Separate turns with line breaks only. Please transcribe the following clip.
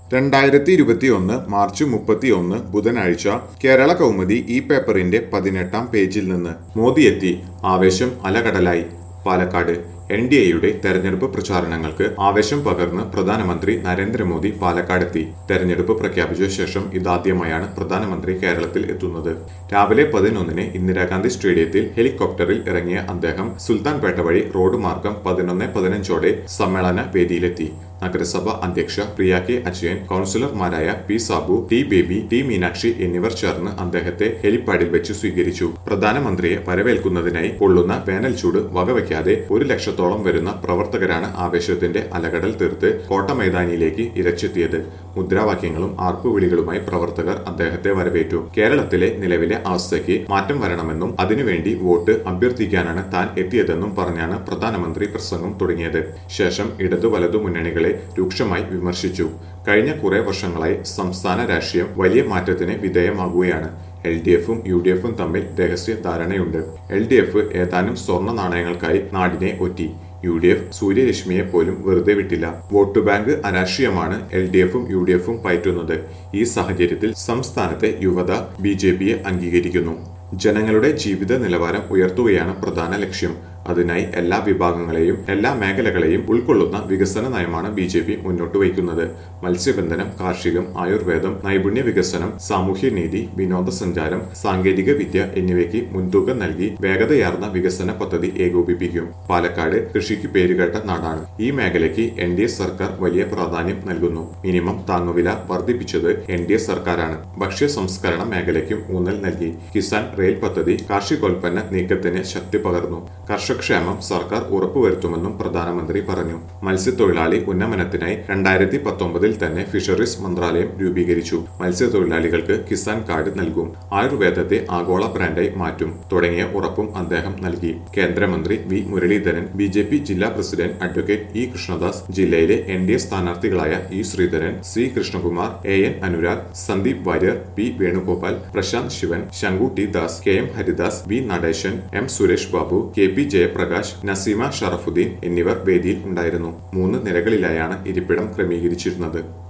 രണ്ടായിരത്തി ഇരുപത്തിയൊന്ന് മാർച്ച് മുപ്പത്തിയൊന്ന് ബുധനാഴ്ച കേരള കൗമുദി ഈ പേപ്പറിന്റെ പതിനെട്ടാം പേജിൽ നിന്ന് മോദിയെത്തി ആവേശം അലകടലായി പാലക്കാട് എൻ ഡി എയുടെ തെരഞ്ഞെടുപ്പ് പ്രചാരണങ്ങൾക്ക് ആവേശം പകർന്ന് പ്രധാനമന്ത്രി നരേന്ദ്രമോദി പാലക്കാടെത്തി തെരഞ്ഞെടുപ്പ് പ്രഖ്യാപിച്ച ശേഷം ഇതാദ്യമായാണ് പ്രധാനമന്ത്രി കേരളത്തിൽ എത്തുന്നത് രാവിലെ പതിനൊന്നിന് ഇന്ദിരാഗാന്ധി സ്റ്റേഡിയത്തിൽ ഹെലികോപ്റ്ററിൽ ഇറങ്ങിയ അദ്ദേഹം സുൽത്താൻപേട്ട വഴി റോഡ് മാർഗം പതിനൊന്ന് പതിനഞ്ചോടെ സമ്മേളന വേദിയിലെത്തി നഗരസഭ അധ്യക്ഷ പ്രിയ കെ അജയൻ കൗൺസിലർമാരായ P Sabu T Baby T Meenakshi എന്നിവർ ചേർന്ന് അദ്ദേഹത്തെ ഹെലിപ്പാഡിൽ വെച്ച് സ്വീകരിച്ചു പ്രധാനമന്ത്രിയെ വരവേൽക്കുന്നതിനായി പൊള്ളുന്ന വേനൽ ചൂട് വകവയ്ക്കാതെ ഒരു ലക്ഷത്തോളം വരുന്ന പ്രവർത്തകരാണ് ആവേശത്തിന്റെ അലകടൽ തീർത്ത് കോട്ട മൈതാനിയിലേക്ക് ഇരച്ചെത്തിയത് മുദ്രാവാക്യങ്ങളും ആർപ്പുവിളികളുമായി പ്രവർത്തകർ അദ്ദേഹത്തെ വരവേറ്റു കേരളത്തിലെ നിലവിലെ അവസ്ഥയ്ക്ക് മാറ്റം വരണമെന്നും അതിനുവേണ്ടി വോട്ട് അഭ്യർത്ഥിക്കാനാണ് താൻ എത്തിയതെന്നും പറഞ്ഞാണ് പ്രധാനമന്ത്രി പ്രസംഗം തുടങ്ങിയത് ശേഷം ഇടതു വലതു മുന്നണികളെ രൂക്ഷമായി വിമർശിച്ചു കഴിഞ്ഞ കുറെ വർഷങ്ങളായി സംസ്ഥാന രാഷ്ട്രീയം വലിയ മാറ്റത്തിന് വിധേയമാകുകയാണ് എൽ ഡി എഫും യു ഡി എഫും തമ്മിൽ രഹസ്യ ധാരണയുണ്ട് എൽ ഡി എഫ് ഏതാനും സ്വർണ്ണ നാണയങ്ങൾക്കായി നാടിനെ ഒറ്റി യു ഡി എഫ് സൂര്യരശ്മിയെ പോലും വെറുതെ വിട്ടില്ല വോട്ട് ബാങ്ക് അരാഷ്ട്രീയമാണ് എൽ ഡി എഫും യു ഡി എഫും പയറ്റുന്നത് ഈ സാഹചര്യത്തിൽ സംസ്ഥാനത്തെ യുവത ബി ജെ പിയെ അംഗീകരിക്കുന്നു ജനങ്ങളുടെ ജീവിത നിലവാരം ഉയർത്തുകയാണ് പ്രധാന ലക്ഷ്യം അതിനായി എല്ലാ വിഭാഗങ്ങളെയും എല്ലാ മേഖലകളെയും ഉൾക്കൊള്ളുന്ന വികസന നയമാണ് ബി ജെ പി മുന്നോട്ട് വയ്ക്കുന്നത് മത്സ്യബന്ധനം കാർഷികം ആയുർവേദം നൈപുണ്യ വികസനം സാമൂഹ്യനീതി വിനോദസഞ്ചാരം സാങ്കേതിക വിദ്യ എന്നിവയ്ക്ക് മുൻതൂക്കം നൽകി വേഗതയാർന്ന വികസന പദ്ധതി ഏകോപിപ്പിക്കും പാലക്കാട് കൃഷിക്ക് പേരുകേട്ട നാടാണ് ഈ മേഖലയ്ക്ക് എൻ ഡി എ സർക്കാർ വലിയ പ്രാധാന്യം നൽകുന്നു മിനിമം താങ്ങുവില വർദ്ധിപ്പിച്ചത് എൻ ഡി എ സർക്കാരാണ് ഭക്ഷ്യ സംസ്കരണ മേഖലയ്ക്കും ഊന്നൽ നൽകി കിസാൻ റെയിൽ പദ്ധതി കാർഷികോൽപ്പന്ന നീക്കത്തിന് ശക്തി പകർന്നു കർഷകക്ഷേമം സർക്കാർ ഉറപ്പുവരുത്തുമെന്നും പ്രധാനമന്ത്രി പറഞ്ഞു മത്സ്യത്തൊഴിലാളി ഉന്നമനത്തിനായി രണ്ടായിരത്തി പത്തൊമ്പതിൽ തന്നെ ഫിഷറീസ് മന്ത്രാലയം രൂപീകരിച്ചു മത്സ്യത്തൊഴിലാളികൾക്ക് കിസാൻ കാർഡ് നൽകും ആയുർവേദത്തെ ആഗോള ബ്രാൻഡായി മാറ്റും തുടങ്ങിയ ഉറപ്പും അദ്ദേഹം നൽകി കേന്ദ്രമന്ത്രി V Muraleedharan B J P ജില്ലാ പ്രസിഡന്റ് അഡ്വക്കേറ്റ് ഇ കൃഷ്ണദാസ് ജില്ലയിലെ എൻ ഡി എ സ്ഥാനാർത്ഥികളായ E Sreedharan C Krishnakumar A N Anurag Sandeep Warrier P Venugopal Prashanth Sivan Shanku T Das K M Haridas V Natesan M Suresh Babu K P Jayaprakash Naseema Sharafuddin എന്നിവർ വേദിയിൽ ഉണ്ടായിരുന്നു മൂന്ന് നിലകളിലായാണ് ഇരിപ്പിടം ക്രമീകരിച്ചിരുന്നത്